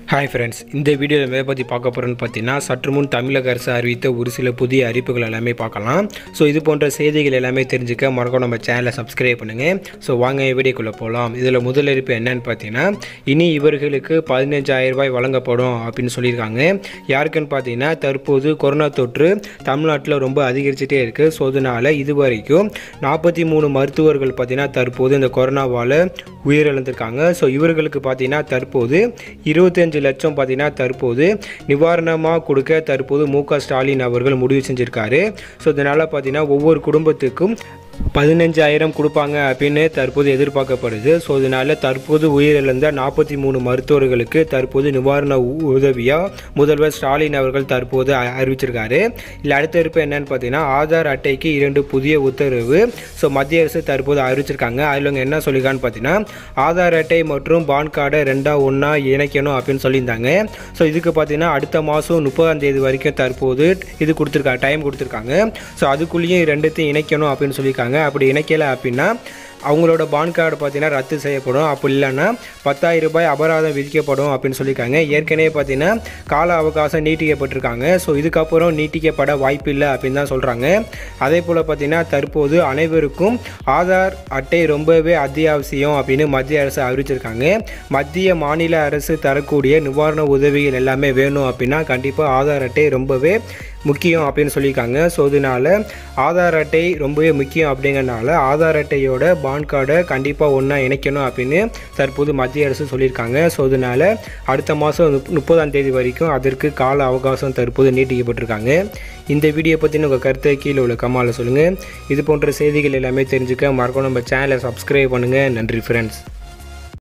hi friends இந்த வீடியோவில் எதை பற்றி பார்க்க போகிறோன்னு பார்த்தீங்கன்னா சற்று முன் தமிழக அரசு அறிவித்த ஒரு சில புதிய அறிவிப்புகள் எல்லாமே பார்க்கலாம் ஸோ இது போன்ற செய்திகள் எல்லாமே தெரிஞ்சுக்க மறக்காம நம்ம சேனலை சப்ஸ்கிரைப் பண்ணுங்கள் ஸோ வாங்க வீடியோக்குள்ளே போகலாம் இதில் முதல் அறிவிப்பு என்னன்னு பார்த்தீங்கன்னா இனி இவர்களுக்கு பதினஞ்சாயிரம் ரூபாய் வழங்கப்படும் அப்படின்னு சொல்லியிருக்காங்க யாருக்குன்னு பார்த்தீங்கன்னா தற்போது கொரோனா தொற்று தமிழ்நாட்டில் ரொம்ப அதிகரிச்சுட்டே இருக்குது ஸோ அதனால் இது வரைக்கும் நாற்பத்தி மூணு மருத்துவர்கள் பார்த்தீங்கன்னா தற்போது இந்த கொரோனாவால் உயிரிழந்திருக்காங்க ஸோ இவர்களுக்கு பார்த்தீங்கன்னா தற்போது இருபத்தஞ்சு லட்சம் பார்த்தீங்கன்னா தற்போது நிவாரணமாக கொடுக்க தற்போது மு க ஸ்டாலின் அவர்கள் முடிவு செஞ்சுருக்காரு ஸோ இதனால் பார்த்தீங்கன்னா ஒவ்வொரு குடும்பத்துக்கும் பதினஞ்சாயிரம் கொடுப்பாங்க அப்படின்னு தற்போது எதிர்பார்க்கப்படுது ஸோ இதனால் தற்போது உயிரிழந்த நாற்பத்தி மூணு மருத்துவர்களுக்கு தற்போது நிவாரண உ- உதவியா முதல்வர் ஸ்டாலின் அவர்கள் தற்போது அ- அறிவிச்சிருக்காரு இல்லை அடுத்த இருப்பு என்னன்னு பார்த்தீங்கன்னா ஆதார் அட்டைக்கு இரண்டு புதிய உத்தரவு ஸோ மத்திய அரசு தற்போது அறிவிச்சிருக்காங்க அதில் அவங்க என்ன சொல்லியிருக்கான்னு பார்த்தீங்கன்னா ஆதார் அட்டை மற்றும் பான் கார்டை ரெண்டா ஒன்றா இணைக்கணும் அப்படின்னு சொல்லியிருந்தாங்க ஸோ இதுக்கு பார்த்தீங்கன்னா அடுத்த மாதம் முப்பதாம் தேதி வரைக்கும் தற்போது இது கொடுத்துருக்காங்க டைம் கொடுத்துருக்காங்க ஸோ அதுக்குள்ளேயும் ரெண்டுத்தையும் இணைக்கணும் அப்படின்னு சொல்லியிருக்காங்க அப்படி இணைக்கல அப்படின்னா அவங்களோட பான் கார்டு பார்த்தீங்கன்னா ரத்து செய்யப்படும் அப்படி இல்லைன்னா பத்தாயிரம் ரூபாய் அபராதம் விதிக்கப்படும் அப்படின்னு சொல்லியிருக்காங்க ஏற்கனவே பார்த்தீங்கன்னா கால அவகாசம் நீட்டிக்கப்பட்டிருக்காங்க ஸோ இதுக்கப்புறம் நீட்டிக்கப்பட வாய்ப்பு இல்லை அப்படின்னு தான் சொல்கிறாங்க அதே போல் பார்த்தீங்கன்னா தற்போது அனைவருக்கும் ஆதார் அட்டை ரொம்பவே அத்தியாவசியம் அப்படின்னு மத்திய அரசு அறிவிச்சிருக்காங்க மத்திய மாநில அரசு தரக்கூடிய நிவாரண உதவிகள் எல்லாமே வேணும் அப்படின்னா கண்டிப்பாக ஆதார் அட்டை ரொம்பவே முக்கியம் அப்படின்னு சொல்லியிருக்காங்க ஸோ இதனால் ஆதார் அட்டை ரொம்பவே முக்கியம் அப்படிங்கறனால ஆதார் அட்டையோட பான் கார்டை கண்டிப்பாக ஒன்றா இணைக்கணும் அப்படின்னு தற்போது மத்திய அரசு சொல்லியிருக்காங்க ஸோ இதனால் அடுத்த மாதம் முப்பதாம் தேதி வரைக்கும் அதற்கு கால அவகாசம் தற்போது நீட்டிக்கப்பட்டிருக்காங்க இந்த வீடியோ பற்றின உங்கள் கருத்தை கீழே உள்ள கமாலில் சொல்லுங்கள் இது போன்ற செய்திகள் எல்லாமே தெரிஞ்சுக்க மறக்காம நம்ம சேனலை சப்ஸ்கிரைப் பண்ணுங்கள் நன்றி ஃப்ரெண்ட்ஸ்